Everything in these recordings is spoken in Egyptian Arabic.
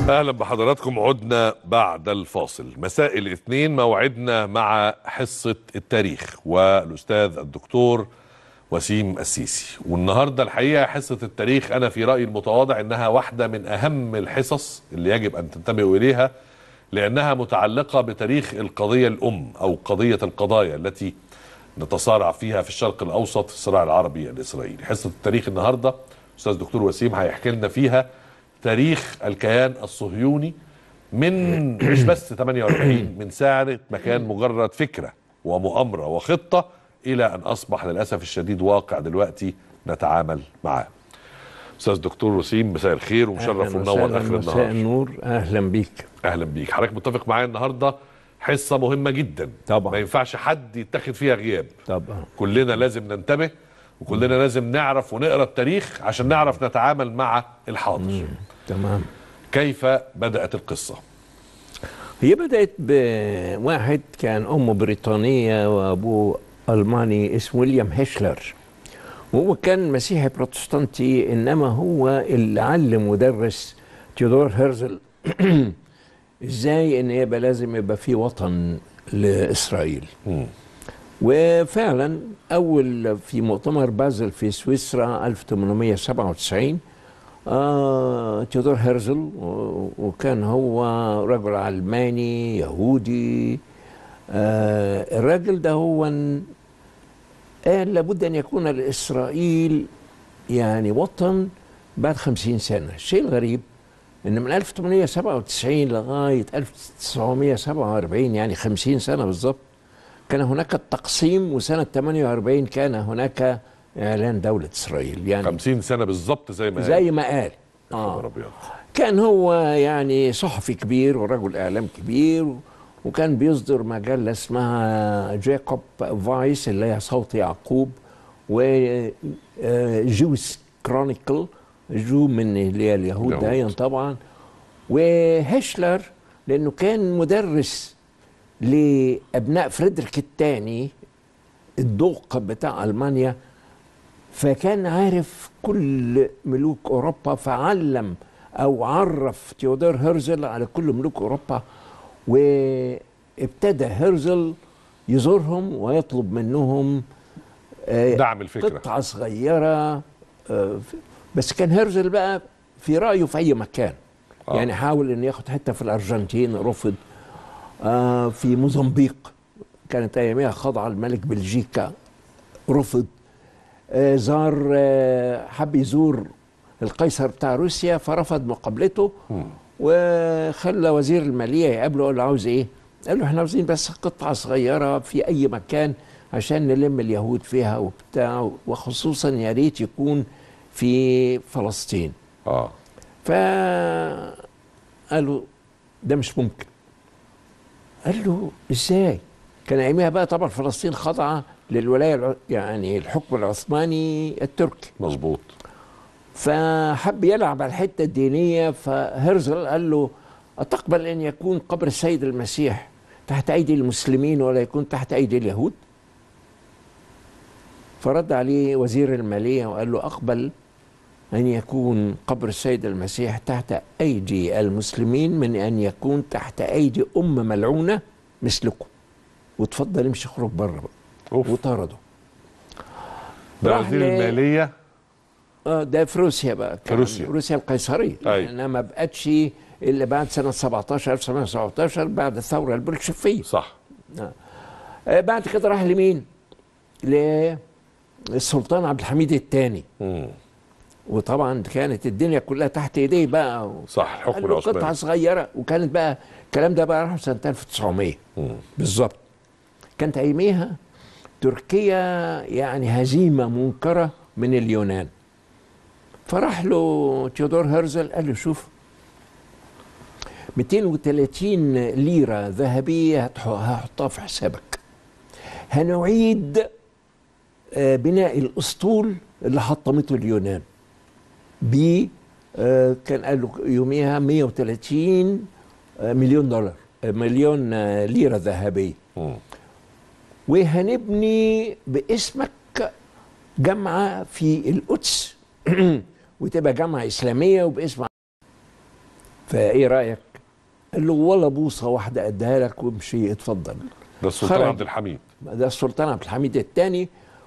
اهلا بحضراتكم عدنا بعد الفاصل مساء الاثنين موعدنا مع حصه التاريخ والاستاذ الدكتور وسيم السيسي والنهارده الحقيقه حصه التاريخ انا في رايي المتواضع انها واحده من اهم الحصص اللي يجب ان تنتبهوا اليها لانها متعلقه بتاريخ القضيه الام او قضيه القضايا التي نتصارع فيها في الشرق الاوسط في الصراع العربي الاسرائيلي حصه التاريخ النهارده استاذ دكتور وسيم هيحكي لنا فيها تاريخ الكيان الصهيوني من مش بس 48 من ساعة ما كان مجرد فكرة ومؤامرة وخطة إلى أن أصبح للأسف الشديد واقع دلوقتي نتعامل معاه أستاذ دكتور وسيم مساء الخير ومشرف أهلاً ومنور وسهلاً، آخر مساء النهار النور اهلا بيك أهلا بيك حضرتك متفق معايا النهاردة حصة مهمة جدا طبعاً. ما ينفعش حد يتخذ فيها غياب طبعا كلنا لازم ننتبه وكلنا لازم نعرف ونقرا التاريخ عشان نعرف نتعامل مع الحاضر تمام كيف بدأت القصة هي بدأت بواحد كان أمه بريطانية وأبوه ألماني اسمه ويليام هيشلر وهو كان مسيحي بروتستانتي إنما هو اللي علم ودرس تيودور هيرزل إزاي إن يبقى لازم يبقى في وطن لإسرائيل مم. وفعلا أول في مؤتمر بازل في سويسرا 1897 آه تيودور هيرزل و- وكان هو رجل علماني يهودي آه الراجل ده هو ن- قال لابد أن يكون لإسرائيل يعني وطن بعد خمسين سنة الشيء الغريب أن من 1897 لغاية 1947 يعني خمسين سنة بالضبط كان هناك التقسيم وسنة 48 كان هناك إعلان دولة إسرائيل يعني 50 سنة بالظبط زي ما زي ما قال خبر آه. أبيض كان هو يعني صحفي كبير ورجل اعلام كبير وكان بيصدر مجله اسمها جاكوب فايس اللي هي صوت يعقوب وجوس كرونيكل جو من اللي هي اليهود اليهود. دايما طبعا وهشلر لانه كان مدرس لابناء فريدريك الثاني الدوق بتاع المانيا فكان عارف كل ملوك اوروبا فعلم او عرف تيودور هرزل على كل ملوك اوروبا وابتدى هرزل يزورهم ويطلب منهم آه، دعم الفكرة قطعه صغيره آه، بس كان هرزل بقى في رايه في اي مكان آه. يعني حاول انه ياخد حته في الارجنتين رفض آه في موزمبيق كانت ايامها خاضعه الملك بلجيكا رفض آه زار آه حب يزور القيصر بتاع روسيا فرفض مقابلته وخلى وزير الماليه يقابله قال له عاوز ايه؟ قال له احنا عاوزين بس قطعه صغيره في اي مكان عشان نلم اليهود فيها وبتاع وخصوصا يا ريت يكون في فلسطين اه فقالوا ده مش ممكن قال له ازاي كان ايامها بقى طبعا فلسطين خاضعه للولايه الع- يعني الحكم العثماني التركي مظبوط فحب يلعب على الحته الدينيه فهرزل قال له أتقبل أن يكون قبر السيد المسيح تحت أيدي المسلمين ولا يكون تحت أيدي اليهود فرد عليه وزير المالية وقال له أقبل أن يكون قبر السيد المسيح تحت أيدي المسلمين من أن يكون تحت أيدي أم ملعونة مثلكم وتفضل امشي خرج بره بقى اوف وطرده ده راح وزير ل- الماليه اه ده في روسيا بقى كان روسيا. روسيا القيصريه أي. لانها ما بقتش الا بعد سنه 17 1917 بعد الثوره البولشفيه صح آه بعد كده راح لمين؟ للسلطان عبد الحميد الثاني مم. وطبعا كانت الدنيا كلها تحت ايديه بقى صح الحكم قال له قطعه العثماني صغيره وكانت بقى الكلام ده بقى راح سنه 1900 مم. بالظبط كانت اياميها تركيا يعني هزيمه منكره من اليونان فراح له تيودور هرزل قال له شوف 230 ليره ذهبيه هتح- هحطها في حسابك هنعيد آه، بناء الاسطول اللي حطمته اليونان ب آه، كان قال له يوميها 130 آه، مليون دولار آه، مليون آه، ليره ذهبيه مم. وهنبني باسمك جامعة في القدس وتبقى جامعة إسلامية وباسم فايه رايك قال له ولا بوصه واحده اديها لك وامشي اتفضل ده السلطان خرج. عبد الحميد ده السلطان عبد الحميد الثاني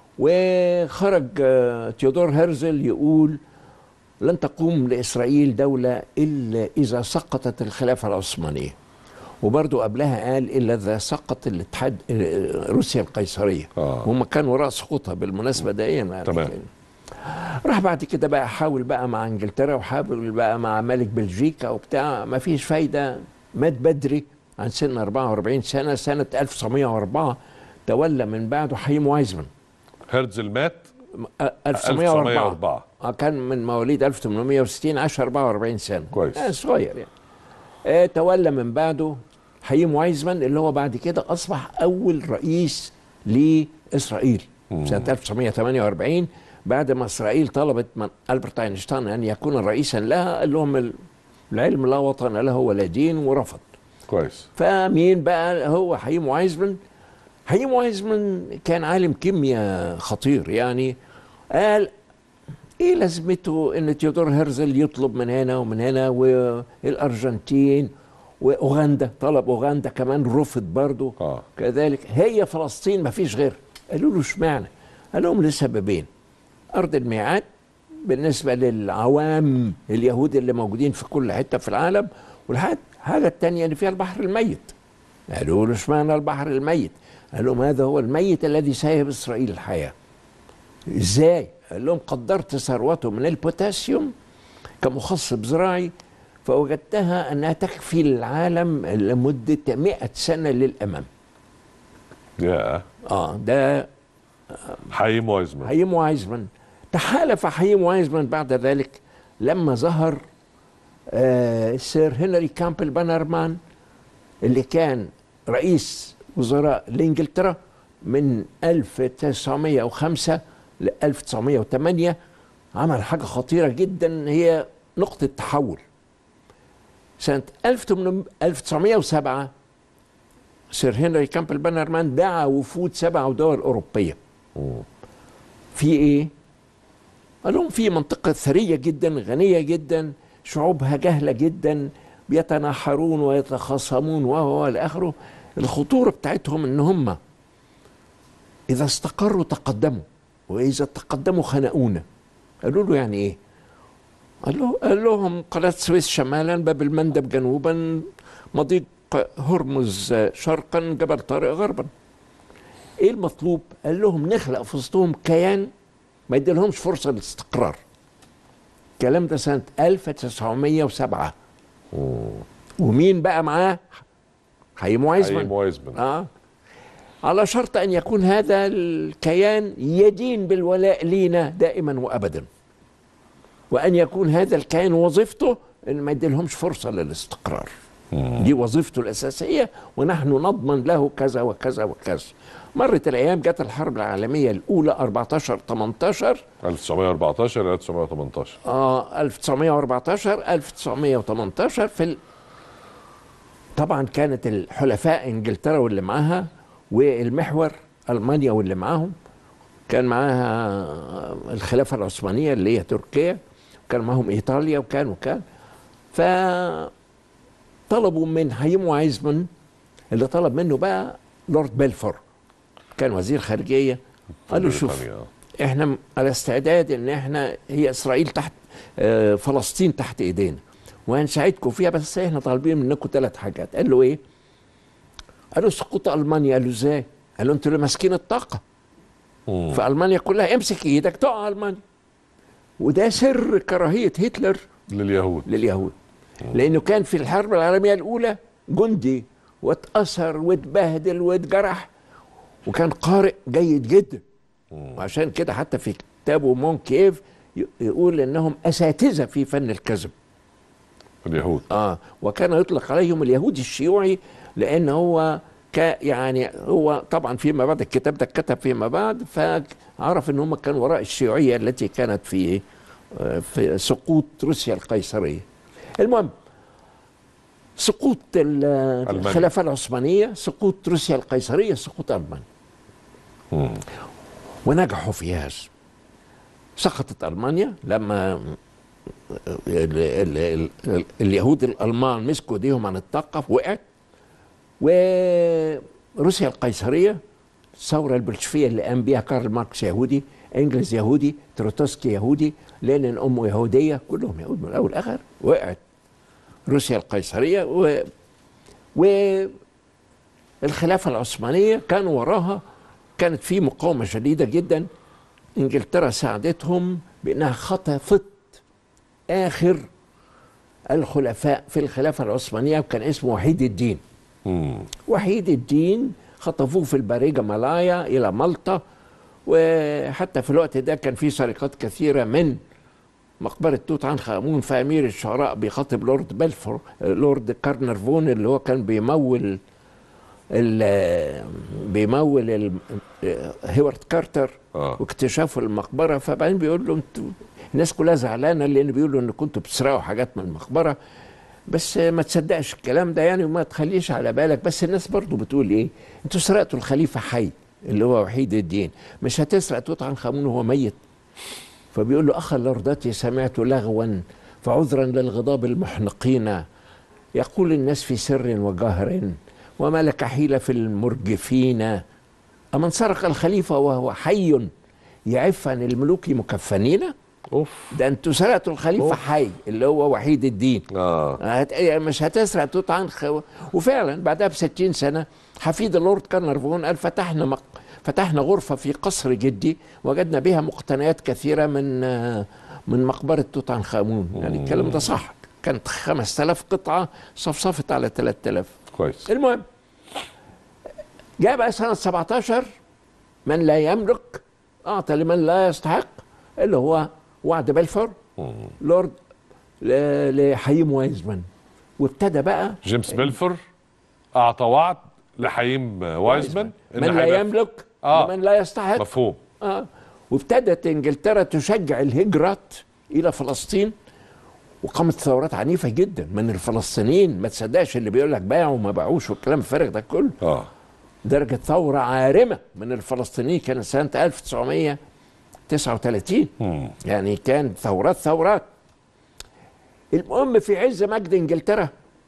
وخرج آه، تيودور هرزل يقول لن تقوم لإسرائيل دولة إلا إذا سقطت الخلافة العثمانية وبرضه قبلها قال إلا إذا سقط الاتحاد آه، روسيا القيصرية آه. هم كانوا وراء سقوطها بالمناسبة دائما تمام. راح بعد كده بقى حاول بقى مع انجلترا وحاول بقى مع ملك بلجيكا وبتاع ما فيش فايده مات بدري عن سن 44 سنه سنه 1904 تولى من بعده حيم وايزمان هرتزل مات أ- 1904 1904 آه، كان من مواليد 1860 عاش 44 سنه كويس. آه صغير يعني آه تولى من بعده حيم وايزمان اللي هو بعد كده اصبح اول رئيس لاسرائيل سنه 1948 بعد ما اسرائيل طلبت من البرت اينشتاين ان يكون رئيسا لها قال لهم ال- العلم لا وطن له ولا دين ورفض كويس فمين بقى هو حيم وايزمان حيم وايزمان كان عالم كيمياء خطير يعني قال ايه لازمته ان تيودور هرزل يطلب من هنا ومن هنا والارجنتين واوغندا طلب اوغندا كمان رفض برضه آه. كذلك هي فلسطين ما فيش غير قالوا له اشمعنى قال لهم لسببين ارض الميعاد بالنسبه للعوام اليهود اللي موجودين في كل حته في العالم والحاجه الحاجه الثانيه ان فيها البحر الميت قالوا له اشمعنى البحر الميت قال لهم هذا هو الميت الذي سيهب اسرائيل الحياه ازاي قال لهم قدرت ثروته من البوتاسيوم كمخصب زراعي فوجدتها انها تكفي العالم لمده 100 سنه للامام يا اه ده حيم وايزمان حييم وايزمان تحالف حييم وايزمان بعد ذلك لما ظهر آه سير هنري كامبل بانرمان اللي كان رئيس وزراء لانجلترا من 1905 ل 1908 عمل حاجه خطيره جدا هي نقطه تحول سنه 1800 1907 سير هنري كامبل بانرمان دعا وفود سبع دول اوروبيه في ايه؟ قال لهم في منطقة ثرية جدا غنية جدا شعوبها جهلة جدا بيتناحرون ويتخاصمون وهو إلى آخره الخطورة بتاعتهم إن هم إذا استقروا تقدموا وإذا تقدموا خنقونا قالوا له يعني إيه؟ قال, له قال لهم قناة سويس شمالا باب المندب جنوبا مضيق هرمز شرقا جبل طارق غربا ايه المطلوب؟ قال لهم نخلق في وسطهم كيان ما يديلهمش فرصه للاستقرار. الكلام ده سنه 1907 ومين بقى معاه؟ حيم وايزمان حيم وايزمان اه على شرط ان يكون هذا الكيان يدين بالولاء لينا دائما وابدا. وان يكون هذا الكيان وظيفته ان ما يديلهمش فرصه للاستقرار. دي وظيفته الأساسية ونحن نضمن له كذا وكذا وكذا مرت الأيام جت الحرب العالمية الأولى 14 18 1914 ل 1918 آه 1914 1918 في ال... طبعا كانت الحلفاء انجلترا واللي معاها والمحور المانيا واللي معاهم كان معاها الخلافه العثمانيه اللي هي تركيا وكان معاهم ايطاليا وكان وكان ف طلبوا من حييم وايزمان اللي طلب منه بقى لورد بلفور كان وزير خارجيه قال له شوف بريطانيا. احنا على استعداد ان احنا هي اسرائيل تحت آه، فلسطين تحت ايدينا وهنساعدكم فيها بس احنا طالبين منكم ثلاث حاجات قال له ايه؟ قال له سقوط المانيا قال له ازاي؟ قال له انتوا اللي ماسكين الطاقه مم. في المانيا كلها امسك ايدك تقع المانيا وده سر كراهيه هتلر لليهود لليهود لانه كان في الحرب العالميه الاولى جندي واتاثر واتبهدل واتجرح وكان قارئ جيد جدا وعشان كده حتى في كتابه مون كيف ي- يقول انهم اساتذه في فن الكذب اليهود اه وكان يطلق عليهم اليهودي الشيوعي لان هو ك يعني هو طبعا فيما بعد الكتاب ده اتكتب فيما بعد فعرف ان هم كانوا وراء الشيوعيه التي كانت في آه، في سقوط روسيا القيصريه. المهم سقوط ال- الخلافه العثمانيه، سقوط روسيا القيصريه، سقوط المانيا. ونجحوا في هذا. سقطت المانيا لما ال ال ال اليهود الالمان مسكوا ايديهم عن الطاقه وقعت وروسيا القيصريه الثوره البلشفيه اللي قام بيها كارل ماركس يهودي انجلز يهودي تروتسكي يهودي لينين امه يهوديه كلهم يهود من الاول لاخر وقعت روسيا القيصريه و والخلافه العثمانيه كان وراها كانت في مقاومه شديده جدا انجلترا ساعدتهم بانها خطفت اخر الخلفاء في الخلافه العثمانيه وكان اسمه وحيد الدين مم. وحيد الدين خطفوه في الباريجا مالايا الى مالطا وحتى في الوقت ده كان في سرقات كثيره من مقبره توت عنخ امون فامير الشعراء بيخاطب لورد بلفور لورد كارنرفون اللي هو كان بيمول ال- بيمول ال- هيوارد كارتر آه. واكتشافوا المقبره فبعدين بيقول له انتوا الناس كلها زعلانه لان بيقولوا ان كنتوا بتسرقوا حاجات من المقبره بس ما تصدقش الكلام ده يعني وما تخليش على بالك بس الناس برضو بتقول ايه انتوا سرقتوا الخليفه حي اللي هو وحيد الدين مش هتسرق توت عنخ امون وهو ميت فبيقول له اخا لردتي سمعت لغوا فعذرا للغضاب المحنقين يقول الناس في سر وجهر وما لك حيلة في المرجفين أمن سرق الخليفة وهو حي يعف عن الملوك مكفنين اوف ده انتوا سرقتوا الخليفة أوف. حي اللي هو وحيد الدين اه هت... يعني مش هتسرق توت عنخ وفعلا بعدها ب 60 سنه حفيد اللورد كارنرفون قال فتحنا مق... فتحنا غرفه في قصر جدي وجدنا بها مقتنيات كثيره من آه، من مقبره توت عنخ امون يعني الكلام ده صح كانت 5000 قطعه صفصفت على 3000 كويس المهم جاء بقى سنه 17 من لا يملك اعطى لمن لا يستحق اللي هو وعد بلفور لورد ل- لحييم وايزمان وابتدى بقى جيمس بيلفور اعطى وعد لحييم وايزمان إن من لا هيبقى- يملك آه. لمن لا يستحق مفهوم آه. وابتدت انجلترا تشجع الهجرات الى فلسطين وقامت ثورات عنيفه جدا من الفلسطينيين ما تصدقش اللي بيقول لك باعوا وما باعوش والكلام الفارغ ده كله اه درجه ثوره عارمه من الفلسطينيين كانت سنه 1939 مم. يعني كان ثورات ثورات المهم في عز مجد انجلترا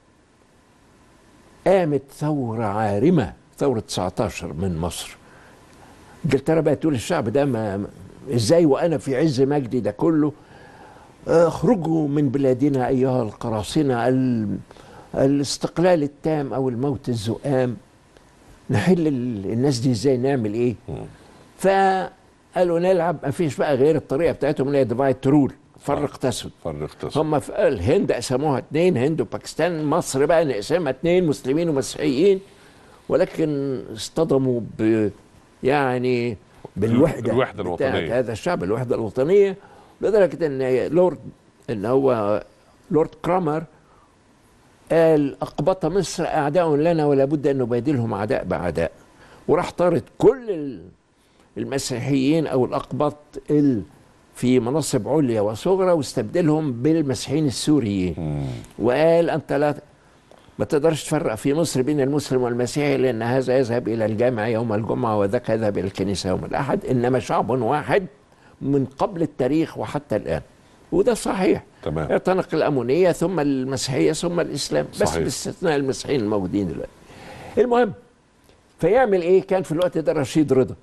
قامت ثورة عارمة ثورة 19 من مصر انجلترا بقت تقول الشعب ده ما ما- ازاي وانا في عز مجدي ده كله اخرجوا من بلادنا ايها القراصنة ال- الاستقلال التام او الموت الزؤام نحل ال- الناس دي ازاي نعمل ايه فقالوا نلعب ما فيش بقى غير الطريقه بتاعتهم اللي هي ديفايد ترول فرق تسد فرق تصل هم في الهند قسموها اتنين هند وباكستان مصر بقى نقسمها اتنين مسلمين ومسيحيين ولكن اصطدموا ب يعني بالوحده الوحدة بتاعت الوطنية. هذا الشعب الوحده الوطنيه لدرجه ان لورد ان هو لورد كرامر قال اقبط مصر اعداء لنا ولا بد ان نبادلهم اعداء باعداء وراح طارد كل ال- المسيحيين او الاقباط ال في مناصب عليا وصغرى واستبدلهم بالمسيحيين السوريين وقال انت لا ما تقدرش تفرق في مصر بين المسلم والمسيحي لان هذا يذهب الى الجامع يوم الجمعه وذاك يذهب الى الكنيسه يوم الاحد انما شعب واحد من قبل التاريخ وحتى الان وده صحيح تمام. اعتنق الامونيه ثم المسيحيه ثم الاسلام بس صحيح. باستثناء المسيحيين الموجودين دلوقتي المهم فيعمل ايه كان في الوقت ده رشيد رضا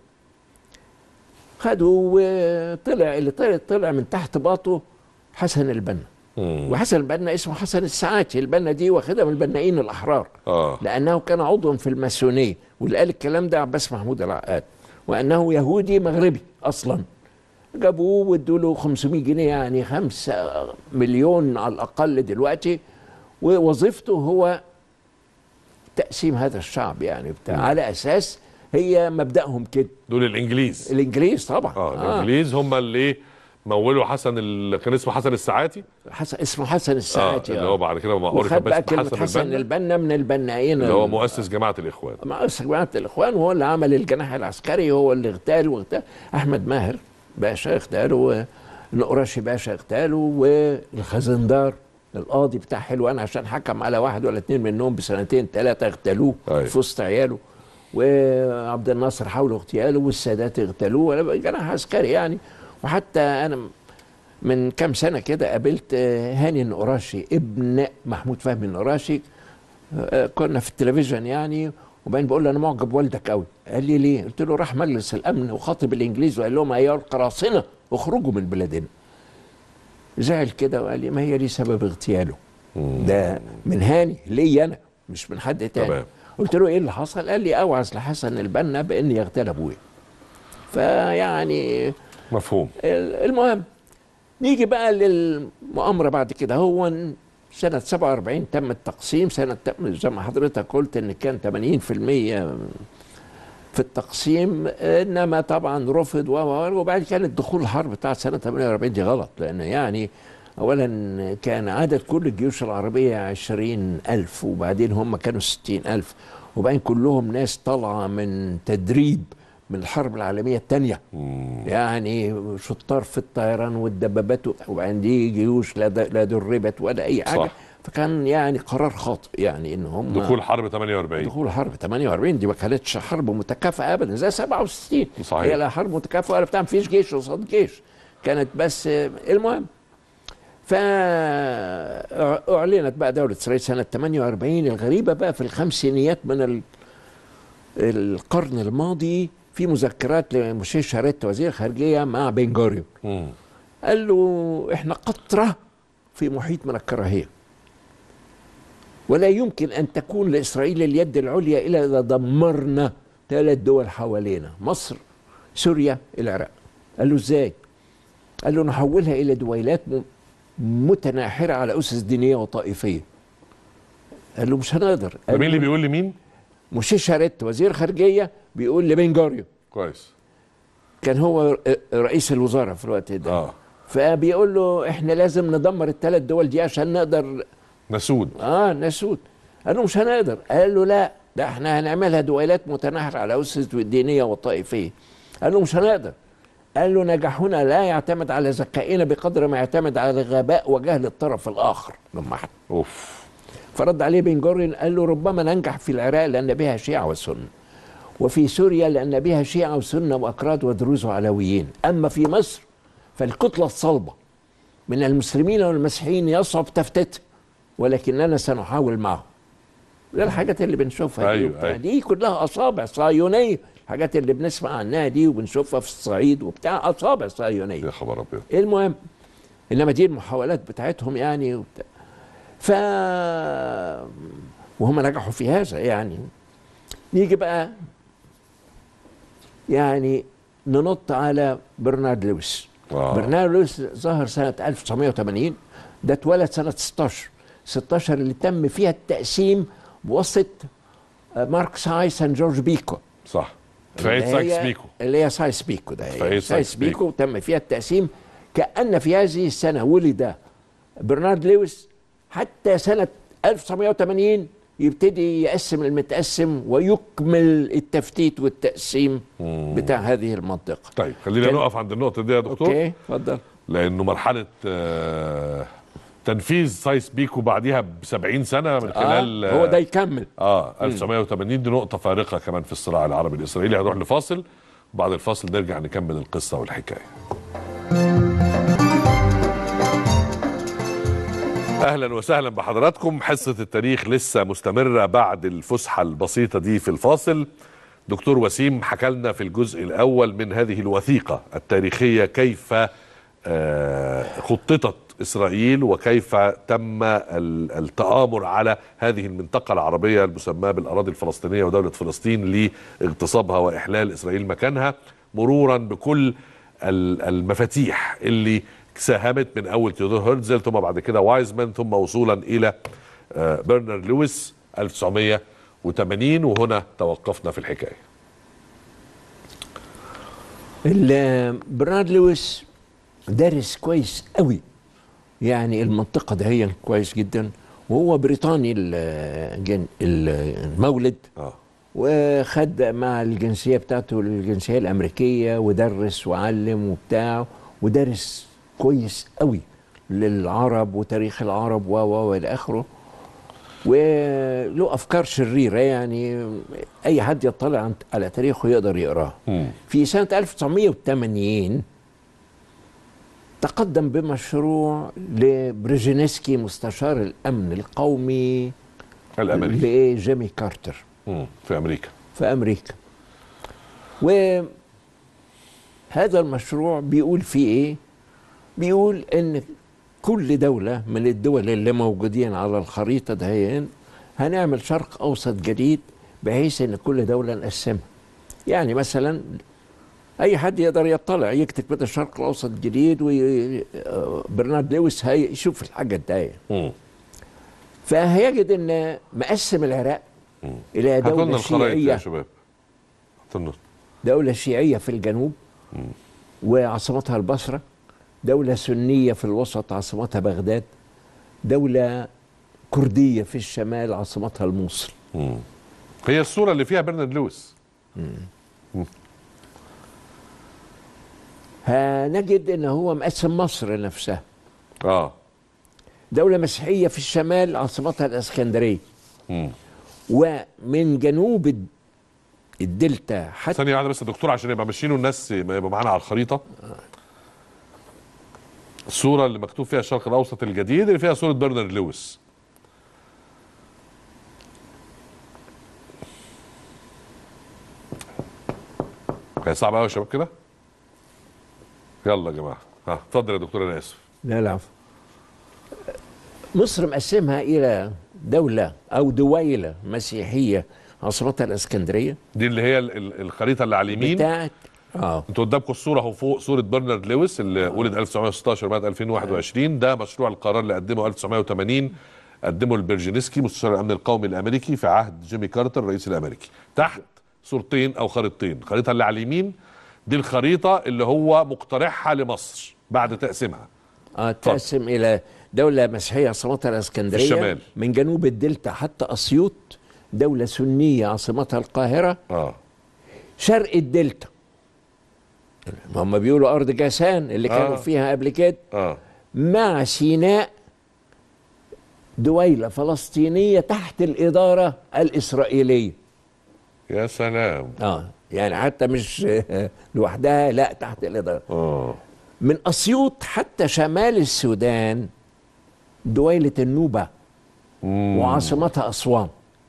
خدوا وطلع اللي طلع طلع من تحت باطه حسن البنا وحسن البنا اسمه حسن الساعاتي البنا دي واخدها من البنائين الاحرار اه لانه كان عضوا في الماسونيه واللي قال الكلام ده عباس محمود العقاد وانه يهودي مغربي اصلا جابوه وادوا له 500 جنيه يعني 5 مليون على الاقل دلوقتي ووظيفته هو تقسيم هذا الشعب يعني بتاع على اساس هي مبداهم كده دول الانجليز الانجليز طبعا اه الانجليز هم اللي مولوا حسن ال... كان اسمه حسن الساعاتي حسن اسمه حسن اه الساعاتي اللي هو بعد كده ما عرف وخد بقى بس كلمه حسن, حسن البنا البنا من البنائين اللي هو ال- مؤسس جماعه الاخوان مؤسس جماعة الإخوان وهو اللي عمل الجناح العسكري هو اللي اغتال واغتال أحمد ماهر باشا اغتاله والنقراشي باشا اغتاله والخزندار القاضي بتاع حلوان عشان حكم على واحد ولا اتنين منهم بسنتين ثلاثة اغتالوه أيوة. في وسط عياله وعبد الناصر حاولوا اغتياله والسادات اغتالوه ولا- جناح عسكري يعني وحتى أنا من كام سنه كده قابلت آه، هاني النقراشي ابن محمود فهمي النقراشي آه، كنا في التلفزيون يعني وبعدين بقول له انا معجب بوالدك قوي قال لي ليه قلت له راح مجلس الامن وخاطب الانجليز وقال لهم ايها القراصنه اخرجوا من بلادنا زعل كده وقال لي ما هي دي سبب اغتياله ده من هاني ليا انا مش من حد تاني تمام. قلت له ايه اللي حصل قال لي اوعز لحسن البنا بان يغتال ابويا فيعني مفهوم المهم نيجي بقى للمؤامره بعد كده هو سنة 47 تم التقسيم سنة تم زي ما حضرتك قلت ان كان 80% في التقسيم انما طبعا رفض و- و- وبعد كانت دخول الحرب بتاعت سنة 48 دي غلط لان يعني اولا كان عدد كل الجيوش العربية 20 ألف وبعدين هم كانوا 60 ألف وبعدين كلهم ناس طالعة من تدريب من الحرب العالمية الثانية يعني شطار في الطيران والدبابات وبعدين دي جيوش لا د- لا دربت ولا اي حاجه صح. فكان يعني قرار خاطئ يعني ان هم دخول حرب 48 دخول حرب 48 دي ما كانتش حرب متكافئه ابدا زي 67 صحيح. هي لا حرب متكافئه ولا بتاع مفيش جيش قصاد جيش كانت بس آه، المهم فأعلنت بقى دولة إسرائيل سنة 48 الغريبة بقى في الخمسينيات من ال- القرن الماضي في مذكرات لموشي شاريت وزير الخارجية مع بن جوريون مم. قال له احنا قطرة في محيط من الكراهية ولا يمكن أن تكون لإسرائيل اليد العليا إلا إذا دمرنا ثلاث دول حوالينا مصر سوريا العراق قال له إزاي قال له نحولها إلى دويلات م- متناحرة على أسس دينية وطائفية قال له مش هنقدر ده قال مين اللي له بيقول لمين؟ موشي شاريت وزير خارجية بيقول لبن جوريون كويس كان هو رئيس الوزراء في الوقت ده اه فبيقول له احنا لازم ندمر الثلاث دول دي عشان نقدر مسود اه نسود قال له مش هنقدر قال له لا ده احنا هنعملها دويلات متناحرة على أسس دينية وطائفية قال له مش هنقدر قال له نجاحنا لا يعتمد على ذكائنا بقدر ما يعتمد على غباء وجهل الطرف الآخر لما احنا اوف فرد عليه بن جورين قال له ربما ننجح في العراق لأن بها شيعة وسنة وفي سوريا لأن بها شيعة وسنة وأكراد ودروز وعلويين أما في مصر فالكتلة الصلبة من المسلمين والمسيحيين يصعب تفتتها ولكننا سنحاول معهم ده الحاجات اللي بنشوفها دي, أيوة، وبتاع. أيوة. دي كلها أصابع صهيونية الحاجات اللي بنسمع عنها دي وبنشوفها في الصعيد وبتاع أصابع صهيونية يا خبر ابيض المهم انما دي المحاولات بتاعتهم يعني وبتاع. ف وهم نجحوا في هذا يعني نيجي بقى يعني ننط على برنارد لويس آه. برنارد لويس ظهر سنة 1980 ده اتولد سنة 16 16 اللي تم فيها التقسيم بواسطة آه، مارك سايس اند جورج بيكو صح اتفاقية اللي سايكس هي- بيكو اللي هي سايس بيكو ده اتفاقية هي سايكس سايس بيكو تم فيها التقسيم كأن في هذه السنة ولد برنارد لويس حتى سنة 1980 يبتدي يقسم المتقسم ويكمل التفتيت والتقسيم بتاع هذه المنطقة طيب خلينا كان- نقف عند النقطة دي يا دكتور اوكي اتفضل لانه مرحلة آه تنفيذ سايس بيكو بعديها ب 70 سنة من خلال آه هو ده يكمل اه 1980 دي نقطة فارقة كمان في الصراع العربي الإسرائيلي هنروح لفاصل بعد الفاصل نرجع نكمل القصة والحكاية اهلا وسهلا بحضراتكم حصة التاريخ لسه مستمرة بعد الفسحة البسيطة دي في الفاصل دكتور وسيم حكى لنا في الجزء الأول من هذه الوثيقة التاريخية كيف آه، خططت إسرائيل وكيف تم ال- التآمر على هذه المنطقة العربية المسماة بالأراضي الفلسطينية ودولة فلسطين لاغتصابها وإحلال إسرائيل مكانها مرورا بكل ال- المفاتيح اللي ساهمت من اول تيودور هيرتزل ثم بعد كده وايزمان ثم وصولا الى آه، برنر لويس 1980 وهنا توقفنا في الحكايه ال- برنارد لويس دارس كويس قوي يعني المنطقة ده هي كويس جدا وهو بريطاني الجن- المولد اه وخد مع الجنسية بتاعته الجنسية الأمريكية ودرس وعلم وبتاع ودرس كويس قوي للعرب وتاريخ العرب و و والى اخره وله افكار شريره يعني اي حد يطلع عن- على تاريخه يقدر يقراها مم. في سنه 1980 تقدم بمشروع لبريجينسكي مستشار الامن القومي الامريكي لجيمي كارتر مم. في امريكا في امريكا وهذا المشروع بيقول فيه ايه بيقول ان كل دولة من الدول اللي موجودين على الخريطة دهين هنعمل شرق اوسط جديد بحيث ان كل دولة نقسمها يعني مثلا اي حد يقدر يطلع يكتب كده الشرق الاوسط جديد وبرنارد لويس هيشوف الحاجة دي مم. فهيجد ان مقسم العراق الى هاتوا لنا دولة الخرائط يا شيعية شباب هاتوا لنا دولة شيعية في الجنوب وعاصمتها البصرة دولة سنية في الوسط عاصمتها بغداد دولة كردية في الشمال عاصمتها الموصل مم. هي الصوره اللي فيها برنارد لويس هنجد ان هو مقسم مصر نفسها اه دولة مسيحية في الشمال عاصمتها الاسكندرية مم. ومن جنوب الد- الدلتا حتى ثانيه واحده بس يا دكتور عشان يبقى ماشيين والناس يبقى معانا على الخريطه الصوره اللي مكتوب فيها الشرق الاوسط الجديد اللي فيها صوره برنارد لويس هي صعبه قوي يا شباب كده يلا يا جماعه ها اتفضل يا دكتور انا اسف لا العفو مصر مقسمها الى دولة او دويلة مسيحية عاصمتها الاسكندرية دي اللي هي ال- ال- الخريطه اللي على اليمين بتاعت اه انتوا قدامكم الصوره اهو فوق صوره برنارد لويس اللي ولد 1916 بعد 2021 ده مشروع القرار اللي قدمه 1980 قدمه البرجينسكي مستشار الامن القومي الامريكي في عهد جيمي كارتر الرئيس الامريكي تحت صورتين او خريطتين الخريطه اللي على اليمين دي الخريطه اللي هو مقترحها لمصر بعد تقسيمها اه تقسم الى دولة مسيحية عاصمتها الاسكندرية في الشمال. من جنوب الدلتا حتى اسيوط دولة سنية عاصمتها القاهرة اه شرق الدلتا هم بيقولوا ارض جاسان اللي كانوا آه. فيها قبل كده اه مع سيناء دويلة فلسطينية تحت الإدارة الإسرائيلية يا سلام اه يعني حتى مش لوحدها لا تحت الإدارة اه من أسيوط حتى شمال السودان دويلة النوبة مم. وعاصمتها أسوان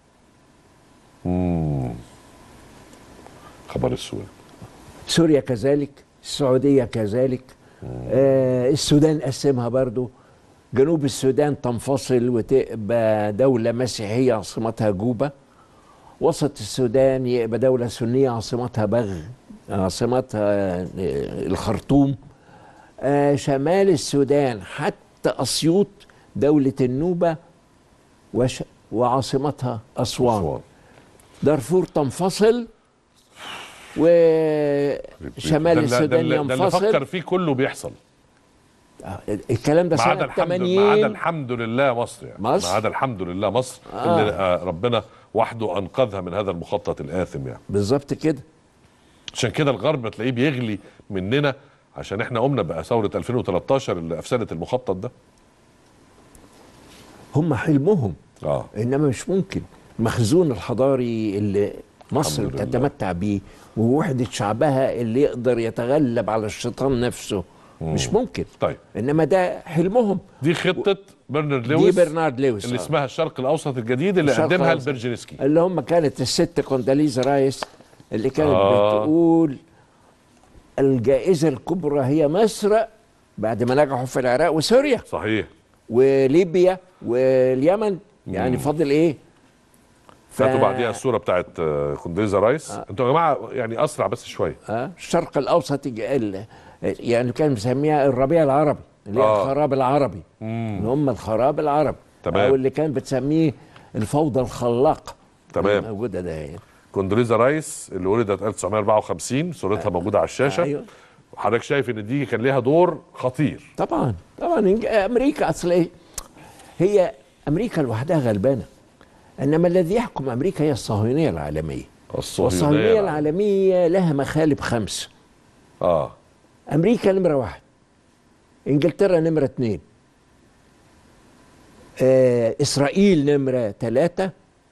مم. خبر السوق سوريا كذلك السعودية كذلك آه السودان قسمها برضو جنوب السودان تنفصل وتبقى دولة مسيحية عاصمتها جوبا وسط السودان يبقى دولة سنية عاصمتها بغ عاصمتها آه، الخرطوم آه شمال السودان حتى أسيوط دولة النوبة وش وعاصمتها أسوان, أسوان. دارفور تنفصل وشمال ده اللي- السودان ده اللي- ده اللي ينفصل فكر فيه كله بيحصل آه، الكلام ده ما عدا سنة الحمد ما عدا 80 الحمد لله مصر يعني مصر؟ ما عدا الحمد لله مصر آه. اللي آه ربنا وحده انقذها من هذا المخطط الاثم يعني بالظبط كده عشان كده الغرب تلاقيه بيغلي مننا عشان احنا قمنا بقى ثوره 2013 اللي افسدت المخطط ده هم حلمهم اه انما مش ممكن المخزون الحضاري اللي مصر الحمد لله. تتمتع بيه ووحدة شعبها اللي يقدر يتغلب على الشيطان نفسه مش ممكن طيب انما ده حلمهم دي خطه برنارد دي لويس برنارد لويس اللي آه. اسمها الشرق الاوسط الجديد اللي الشرق قدمها الأوسط. البرجينسكي اللي هم كانت الست كونداليزا رايس اللي كانت آه. بتقول الجائزة الكبرى هي مصر بعد ما نجحوا في العراق وسوريا صحيح وليبيا واليمن يعني فاضل ايه ف... فاتوا بعديها الصوره بتاعت آه، كونديزا رايس انتوا يا جماعه يعني اسرع بس شويه آه الشرق الاوسط يج- ال- يعني كان مسميها الربيع العربي اللي هي آه. الخراب العربي اللي هم الخراب العربي تمام. او اللي كان بتسميه الفوضى الخلاقه تمام. موجوده ده يعني. كوندريزا رايس اللي ولدت 1954 صورتها موجوده على الشاشه أيوة. وحضرتك شايف ان دي كان ليها دور خطير طبعا طبعا إنج- امريكا اصل إيه؟ هي امريكا لوحدها غلبانه انما الذي يحكم امريكا هي الصهيونيه العالميه والصهيونيه العالميه لها مخالب خمسه اه امريكا نمره واحد انجلترا نمره اثنين آه اسرائيل نمره ثلاثه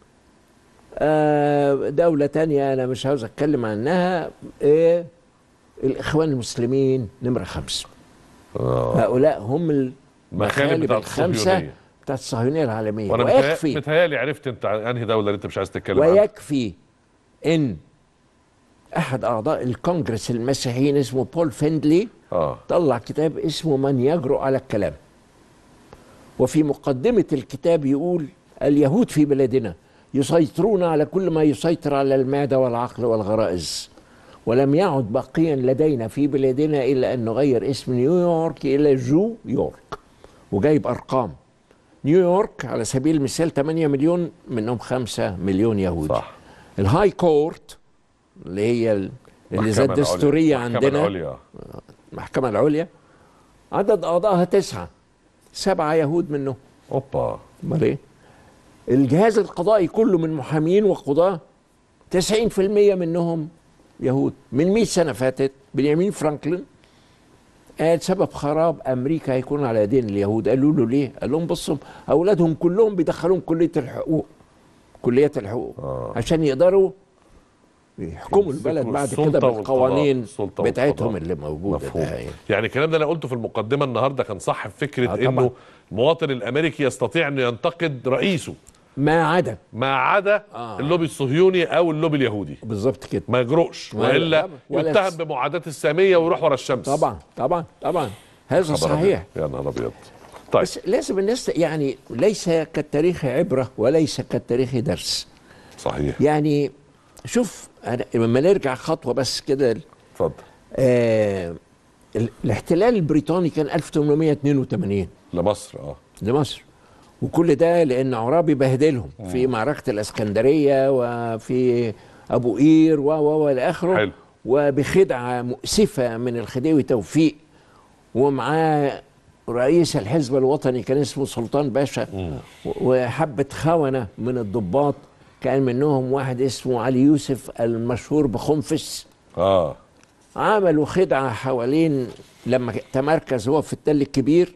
آه دولة تانية أنا مش عاوز أتكلم عنها آه الإخوان المسلمين نمرة خمسة هؤلاء هم المخالب بتاعت الخمسة الصهيونية. بتاعت الصهيونية العالمية وانا ويكفي متهيأ- متهيألي عرفت انت عن انهي دوله اللي انت مش عايز تتكلم عنها ويكفي ان احد اعضاء الكونجرس المسيحيين اسمه بول فيندلي اه طلع كتاب اسمه من يجرؤ على الكلام وفي مقدمة الكتاب يقول اليهود في بلادنا يسيطرون على كل ما يسيطر على المعدة والعقل والغرائز ولم يعد باقيا لدينا في بلادنا إلا أن نغير اسم نيويورك إلى جو يورك وجايب أرقام نيويورك على سبيل المثال 8 مليون منهم 5 مليون يهودي صح الهاي كورت اللي هي ال- اللي زي المحكمة العليا. الدستورية المحكمة عندنا العليا. المحكمة العليا عدد أعضائها تسعة سبعة يهود منهم اوبا أمال إيه؟ الجهاز القضائي كله من محامين وقضاة 90% منهم يهود من 100 سنة فاتت بنيامين فرانكلين قال سبب خراب أمريكا هيكون على يدين اليهود قالوا له ليه؟ قال لهم بصوا أولادهم كلهم بيدخلوهم كلية الحقوق كلية الحقوق آه. عشان يقدروا يحكموا البلد يمسكوا بعد السلطة كده والقضاء. بالقوانين السلطة بتاعتهم والقضاء. اللي موجودة مفهوم ده يعني. يعني الكلام ده انا قلته في المقدمه النهارده كان صح في فكره آه، طبعاً. انه المواطن الامريكي يستطيع انه ينتقد رئيسه ما عدا ما عدا آه. اللوبي الصهيوني او اللوبي اليهودي بالظبط كده ما يجرؤش ولا- والا ولا- يتهم بمعاداه الساميه ويروح ورا الشمس طبعا طبعا طبعا هذا خبر صحيح أبيض. يا نهار ابيض طيب بس لازم الناس ت- يعني ليس كالتاريخ عبرة وليس كالتاريخ درس صحيح يعني شوف أنا لما نرجع خطوة بس كده اتفضل آه ال- الاحتلال البريطاني كان 1882 لمصر اه لمصر وكل ده لأن عرابي بهدلهم في معركة الإسكندرية وفي أبو قير و و و إلى آخره حلو. وبخدعة مؤسفة من الخديوي توفيق ومعاه رئيس الحزب الوطني كان اسمه سلطان باشا و- وحبة خونة من الضباط كان منهم واحد اسمه علي يوسف المشهور بخنفس اه عملوا خدعة حوالين لما تمركز هو في التل الكبير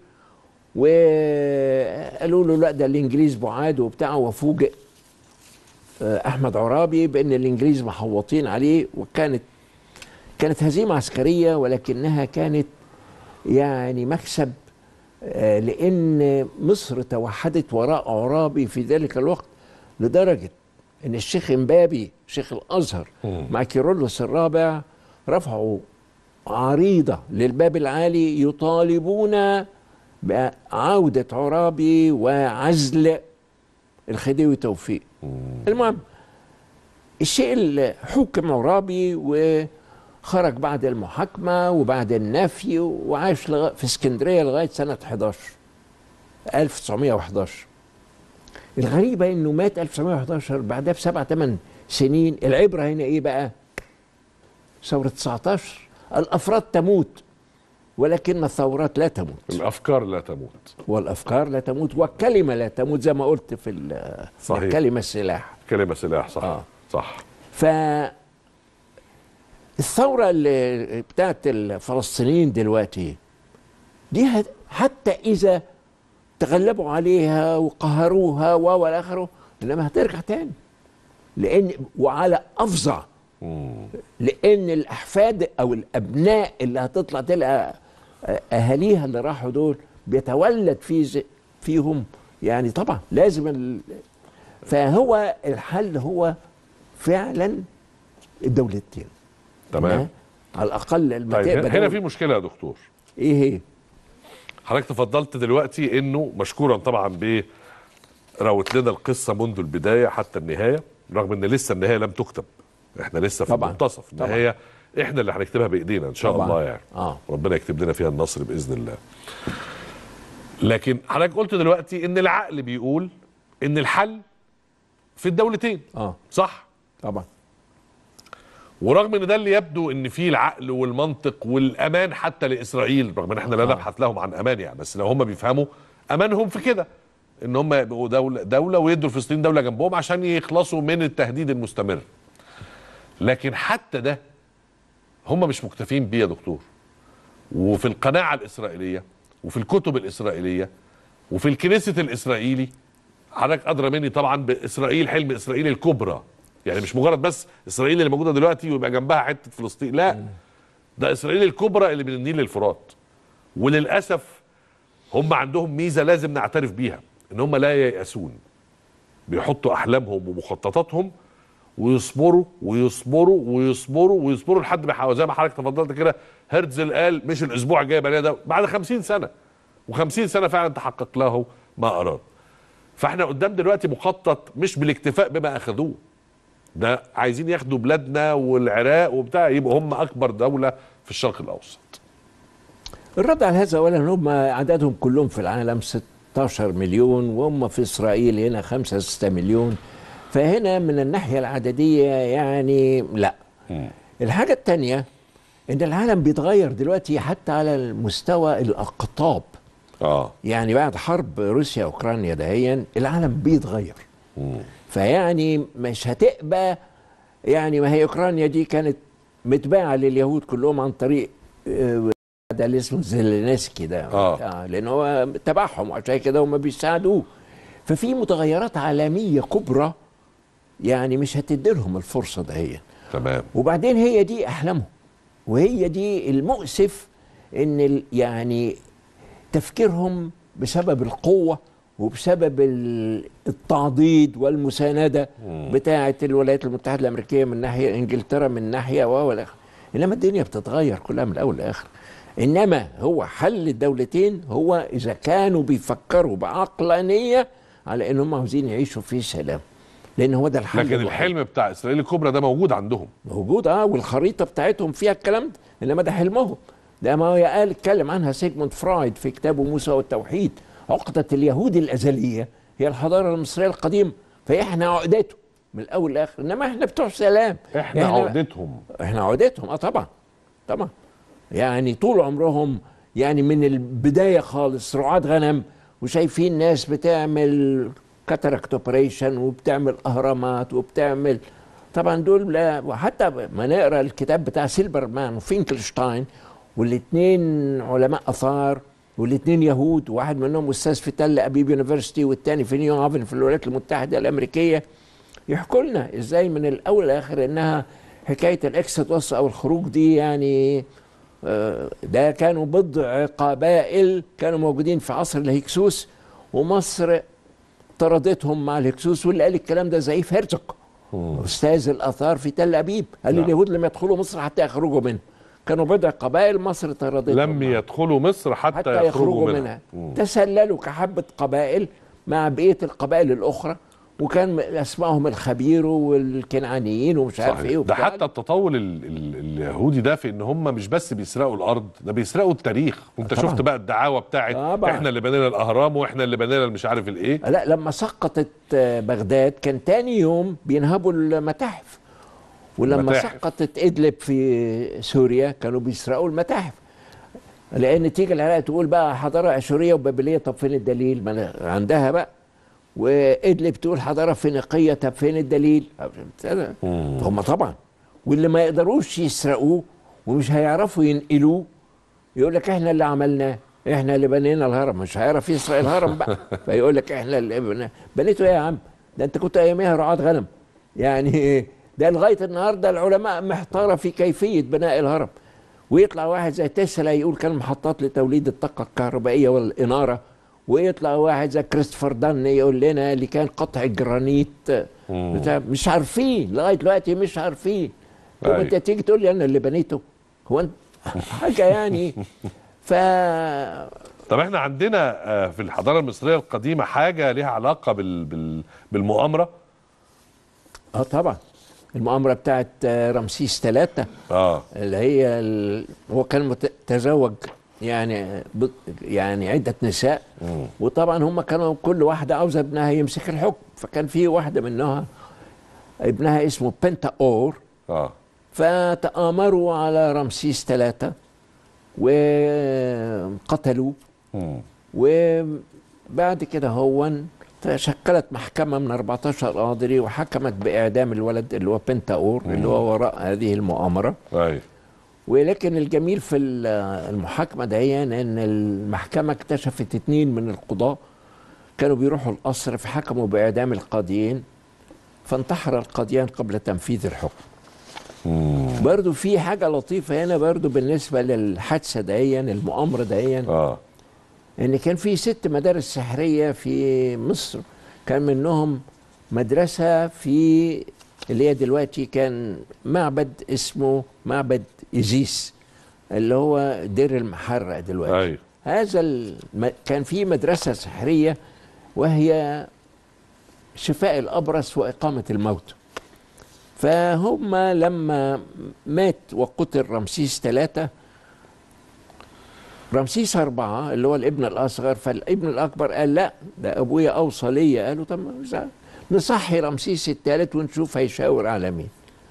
وقالوا له لا ده الانجليز بعاد وبتاع وفوجئ آه، احمد عرابي بان الانجليز محوطين عليه وكانت كانت هزيمه عسكريه ولكنها كانت يعني مكسب آه، لان مصر توحدت وراء عرابي في ذلك الوقت لدرجه ان الشيخ امبابي شيخ الازهر مع كيرلس الرابع رفعوا عريضه للباب العالي يطالبون بعوده عرابي وعزل الخديوي توفيق المهم الشيء اللي حكم عرابي وخرج بعد المحاكمة وبعد النفي وعاش لغا- في اسكندرية لغاية سنة 11 1911 الغريبة انه مات 1911 بعدها بسبع ثمان سنين العبرة هنا ايه بقى ثورة 19 الافراد تموت ولكن الثورات لا تموت الافكار لا تموت والافكار لا تموت والكلمة لا تموت زي ما قلت في ال- صحيح. الكلمة السلاح كلمه سلاح صح آه. صح ف الثورة اللي بتاعت الفلسطينيين دلوقتي دي هت- حتى إذا تغلبوا عليها وقهروها و والى اخره انما هترجع تاني لان وعلى افظع لان الاحفاد او الابناء اللي هتطلع تلقى اهاليها اللي راحوا دول بيتولد في ز- فيهم يعني طبعا لازم ال... فهو الحل هو فعلا الدولتين تمام على الاقل لما طيب تقبل هنا دول- في مشكله يا دكتور ايه هي حضرتك تفضلت دلوقتي انه مشكورا طبعا ب راوت لنا القصه منذ البدايه حتى النهايه رغم ان لسه النهايه لم تكتب احنا لسه في طبعاً. المنتصف طبعاً. النهايه احنا اللي هنكتبها بايدينا ان شاء طبعاً. الله يعني آه. ربنا يكتب لنا فيها النصر باذن الله لكن حضرتك قلت دلوقتي ان العقل بيقول ان الحل في الدولتين اه صح طبعا ورغم ان ده اللي يبدو ان فيه العقل والمنطق والامان حتى لاسرائيل رغم ان احنا لا آه. نبحث لهم عن امان يعني بس لو هم بيفهموا امانهم في كده ان هم يبقوا دوله دوله ويدوا الفلسطينيين دوله جنبهم عشان يخلصوا من التهديد المستمر لكن حتى ده هم مش مكتفين بيه يا دكتور وفي القناعه الاسرائيليه وفي الكتب الاسرائيليه وفي الكنيسة الاسرائيلي حضرتك ادرى مني طبعا باسرائيل حلم اسرائيل الكبرى يعني مش مجرد بس اسرائيل اللي موجوده دلوقتي ويبقى جنبها حته فلسطين لا ده اسرائيل الكبرى اللي من النيل للفرات وللاسف هم عندهم ميزه لازم نعترف بيها ان هم لا ييأسون بيحطوا احلامهم ومخططاتهم ويصبروا ويصبروا ويصبروا ويصبروا لحد ما يحققوا زي ما حضرتك تفضلت كده هرتزل قال مش الاسبوع الجاي بقى ده بعد 50 سنه و50 سنه فعلا تحقق له ما اراد فاحنا قدام دلوقتي مخطط مش بالاكتفاء بما اخذوه ده عايزين ياخدوا بلادنا والعراق وبتاع يبقوا هم اكبر دوله في الشرق الاوسط الرد على هذا اولا هم عددهم كلهم في العالم 16 مليون وهم في اسرائيل هنا 5 6 مليون فهنا من الناحيه العدديه يعني لا الحاجه الثانيه ان العالم بيتغير دلوقتي حتى على المستوى الاقطاب اه يعني بعد حرب روسيا اوكرانيا دهيا العالم بيتغير فيعني مش هتبقى يعني ما هي اوكرانيا دي كانت متباعه لليهود كلهم عن طريق آه، ده اللي اسمه زيلينسكي ده آه. لان هو تبعهم وعشان كده هم بيساعدوه ففي متغيرات عالميه كبرى يعني مش هتدي لهم الفرصه دهيا تمام وبعدين هي دي احلامهم وهي دي المؤسف ان ال- يعني تفكيرهم بسبب القوه وبسبب ال- التعضيد والمسانده بتاعه الولايات المتحده الامريكيه من ناحيه انجلترا من ناحيه و ولا انما الدنيا بتتغير كلها من الاول للاخر انما هو حل الدولتين هو اذا كانوا بيفكروا بعقلانيه على انهم عاوزين يعيشوا في سلام لان هو ده الحل لكن الوحيد. الحلم بتاع اسرائيل الكبرى ده موجود عندهم موجود اه والخريطه بتاعتهم فيها الكلام ده انما ده حلمهم ده ما هو قال اتكلم عنها سيجموند فرايد في كتابه موسى والتوحيد عقدة اليهود الأزلية هي الحضارة المصرية القديمة فإحنا عقدته من الأول للآخر إنما إحنا بتوع سلام احنا عقدتهم إحنا عقدتهم اه طبعا طبعا يعني طول عمرهم يعني من البداية خالص رعاة غنم وشايفين ناس بتعمل كاتاراكت اوبريشن وبتعمل اهرامات وبتعمل طبعا دول لا وحتى ما نقرا الكتاب بتاع سيلبرمان وفينكلشتاين والاثنين علماء اثار والاثنين يهود واحد منهم استاذ في تل ابيب يونيفرستي والثاني في نيو هافن في الولايات المتحده الامريكيه يحكوا لنا ازاي من الاول لاخر انها حكايه الاكسودوس او الخروج دي يعني آه، ده كانوا بضع قبائل كانوا موجودين في عصر الهكسوس ومصر طردتهم مع الهكسوس واللي قال الكلام ده زعيف هرزق استاذ الاثار في تل ابيب قال نعم. اليهود لم يدخلوا مصر حتى يخرجوا منها كانوا بضع قبائل مصر طردتهم لم معها. يدخلوا مصر حتى, حتى يخرجوا منها, منها تسللوا كحبة قبائل مع بقية القبائل الأخرى وكان اسمائهم الخبير والكنعانيين ومش عارف صحيح. ايه ده وبتاع. حتى التطور ال ال اليهودي ده في ان هم مش بس بيسرقوا الارض ده بيسرقوا التاريخ وانت طبعا. شفت بقى الدعاوى بتاعت طبعا. احنا اللي بنينا الاهرام واحنا اللي بنينا مش عارف الايه لا لما سقطت آه، بغداد كان تاني يوم بينهبوا المتاحف ولما المتاحف. سقطت ادلب في سوريا كانوا بيسرقوا المتاحف لان تيجي العراق تقول بقى حضاره اشوريه وبابليه طب فين الدليل ما أنا عندها بقى وادلب تقول حضاره فينيقيه طب فين الدليل هم طبعا واللي ما يقدروش يسرقوه ومش هيعرفوا ينقلوه يقول لك احنا اللي عملناه احنا اللي بنينا الهرم مش هيعرف يسرق الهرم بقى فيقول لك احنا اللي بنينا بنيته ايه يا عم ده انت كنت اياميها رعاة غنم يعني ده لغايه النهارده العلماء محتاره في كيفيه بناء الهرم ويطلع واحد زي تسلا يقول كان محطات لتوليد الطاقه الكهربائيه والاناره ويطلع واحد زي كريستوفر دان يقول لنا اللي كان قطع الجرانيت بتاع مش عارفين لغايه دلوقتي مش عارفين طب أيوة. انت تيجي تقول لي انا اللي بنيته هو انت حاجه يعني ف طب احنا عندنا آه، في الحضاره المصريه القديمه حاجه ليها علاقه بال بال بالمؤامره اه طبعا المؤامره بتاعت آه، رمسيس ثلاثة اه اللي هي ال... هو كان مت- تزوج يعني ب... يعني عده نساء وطبعا هم كانوا كل واحده عاوزه ابنها يمسك الحكم فكان في واحده منها ابنها اسمه بنتا اور اه فتآمروا على رمسيس ثلاثة وقتلوه مم. وبعد كده هو تشكلت محكمة من 14 قاضي وحكمت بإعدام الولد اللي هو بنتاور اللي هو وراء هذه المؤامرة ايوه ولكن الجميل في ال- المحاكمة دي ان المحكمة اكتشفت اتنين من القضاة كانوا بيروحوا القصر فحكموا بإعدام القاضيين فانتحر القاضيان قبل تنفيذ الحكم برضو في حاجة لطيفة هنا برضو بالنسبة للحادثة دهيا المؤامرة دهيا اه ان كان في ست مدارس سحريه في مصر كان منهم مدرسه في اللي هي دلوقتي كان معبد اسمه معبد ايزيس اللي هو دير المحرق دلوقتي ايوه هذا الم... كان في مدرسه سحريه وهي شفاء الابرص واقامه الموت فهم لما مات وقتل رمسيس ثلاثه رمسيس أربعة اللي هو الابن الأصغر فالابن الأكبر قال لا ده أبويا أوصى ليا قالوا طب ما نصحي رمسيس الثالث ونشوف هيشاور على مين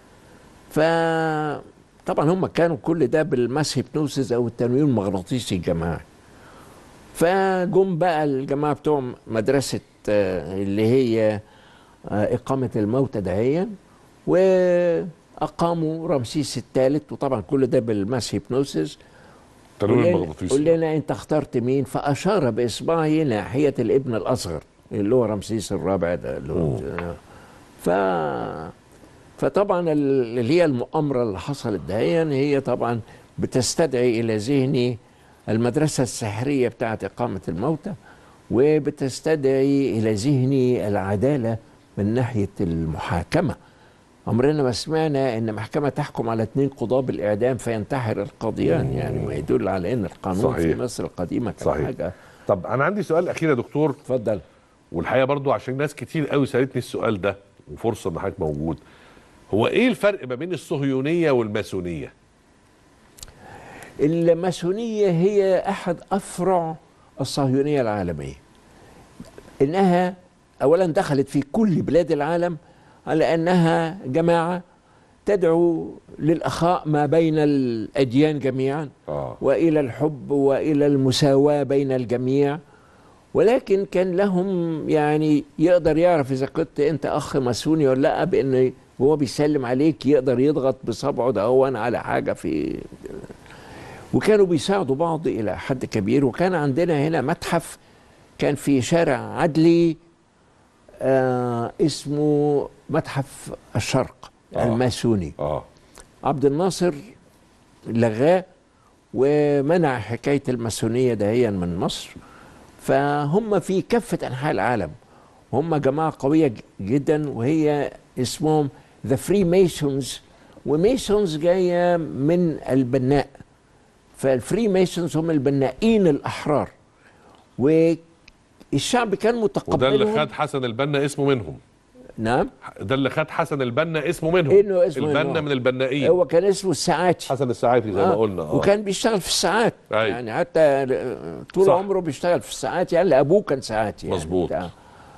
فطبعا هم كانوا كل ده بالماس هيبنوسيس أو التنويم المغناطيسي الجماعي فجم بقى الجماعة بتوع مدرسة آه، اللي هي آه، إقامة الموتى دهيا وأقاموا رمسيس الثالث وطبعا كل ده بالماس هيبنوسيس تنويم قول لنا- مغناطيسي قول لنا انت اخترت مين فاشار باصبعه ناحيه الابن الاصغر اللي هو رمسيس الرابع ده اللي هو ف فطبعا ال- اللي هي المؤامره اللي حصلت دهيا هي طبعا بتستدعي الى ذهني المدرسه السحريه بتاعت اقامه الموتى وبتستدعي الى ذهني العداله من ناحيه المحاكمه عمرنا ما سمعنا ان محكمه تحكم على اثنين قضاه بالاعدام فينتحر القاضيان يعني ما يدل على ان القانون صحيح. في مصر القديمه كان صحيح. حاجه طب انا عندي سؤال اخير يا دكتور اتفضل والحقيقه برضو عشان ناس كتير قوي سالتني السؤال ده وفرصه ان حضرتك موجود هو ايه الفرق ما بين الصهيونيه والماسونيه الماسونيه هي احد افرع الصهيونيه العالميه انها اولا دخلت في كل بلاد العالم على انها جماعه تدعو للاخاء ما بين الاديان جميعا اه والى الحب والى المساواه بين الجميع ولكن كان لهم يعني يقدر يعرف اذا كنت انت اخ ماسوني ولا لا بان وهو بيسلم عليك يقدر يضغط بصبعه ده هو على حاجه في وكانوا بيساعدوا بعض الى حد كبير وكان عندنا هنا متحف كان في شارع عدلي آه اسمه متحف الشرق آه. الماسوني اه عبد الناصر لغاه ومنع حكاية الماسونية دهيا من مصر فهم في كافة أنحاء العالم هم جماعة قوية ج- جدا وهي اسمهم ذا فري ميسونز وميسونز جاية من البناء فالفري ميسونز هم البنائين الأحرار والشعب كان وده متقبلهم اللي خد حسن البنا اسمه منهم نعم ده اللي خد حسن البنا اسمه منهم إنه اسمه البنا إنه. من البنائين هو كان اسمه الساعاتي حسن الساعاتي زي ما آه، قلنا اه وكان بيشتغل في الساعات أيوة. يعني حتى طول صح. عمره بيشتغل في الساعات يعني ابوه كان ساعات يعني مظبوط. بتاع.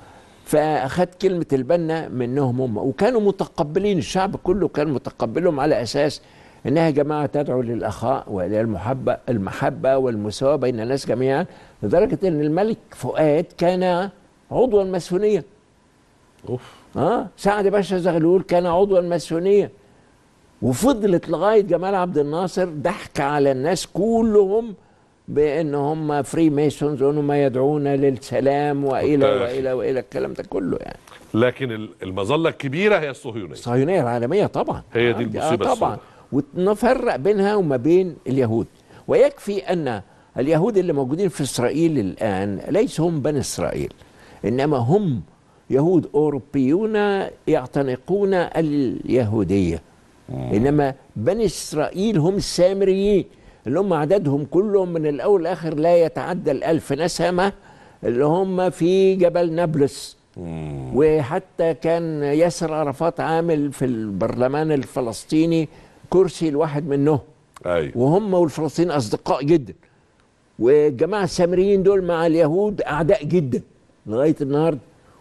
فاخد كلمه البنا منهم هم وكانوا متقبلين الشعب كله كان متقبلهم على اساس انها جماعه تدعو للاخاء والى المحبه المحبه والمساواه بين الناس جميعا لدرجه ان الملك فؤاد كان عضوا ماسونيا اوف اه سعد باشا زغلول كان عضوا ماسونيا وفضلت لغايه جمال عبد الناصر ضحك على الناس كلهم بان هم فري ميسونز وانهم يدعون للسلام والى كنت- والى والى الكلام ده كله يعني لكن ال- المظله الكبيره هي الصهيونيه الصهيونيه العالميه طبعا هي دي آه، المصيبة آه طبعا السوداء. ونفرق بينها وما بين اليهود ويكفي ان اليهود اللي موجودين في اسرائيل الان ليسوا هم بني اسرائيل انما هم يهود اوروبيون يعتنقون اليهوديه انما بني اسرائيل هم السامريين اللي هم عددهم كلهم من الاول لاخر لا يتعدى الالف نسمه اللي هم في جبل نابلس وحتى كان ياسر عرفات عامل في البرلمان الفلسطيني كرسي لواحد منهم ايوه وهم والفلسطينيين اصدقاء جدا والجماعه السامريين دول مع اليهود اعداء جدا لغايه النهارده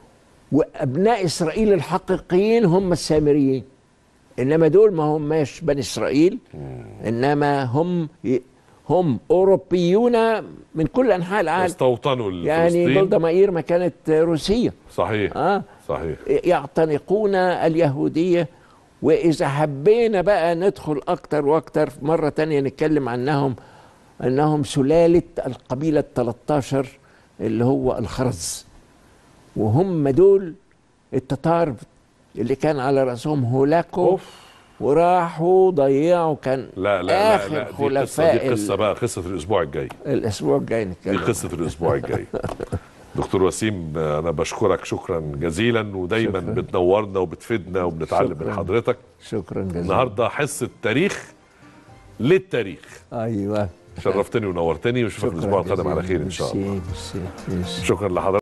وابناء اسرائيل الحقيقيين هم السامريين انما دول ما هماش بني اسرائيل انما هم هم اوروبيون من كل انحاء العالم استوطنوا يعني الفلسطين جولدا مائير ما كانت روسيه صحيح اه صحيح يعتنقون اليهودية وإذا حبينا بقى ندخل أكتر وأكتر مرة تانية نتكلم عنهم أنهم سلالة القبيلة 13 اللي هو الخرز وهم دول التتار اللي كان على رأسهم هولاكو اوف وراحوا ضيعوا كان لا لا لا, آخر لا دي قصه خلفاء دي قصه بقى قصه الاسبوع الجاي الاسبوع الجاي دي نتكلم قصه الاسبوع الجاي دكتور وسيم انا بشكرك شكرا جزيلا ودايما شكراً. بتنورنا وبتفيدنا وبنتعلم من شكراً. حضرتك شكرا جزيلا النهارده حصه تاريخ للتاريخ ايوه شرفتني ونورتني واشوفك الاسبوع القادم على خير ان شاء الله ميرسي، ميرسي، ميرسي. شكرا لحضرتك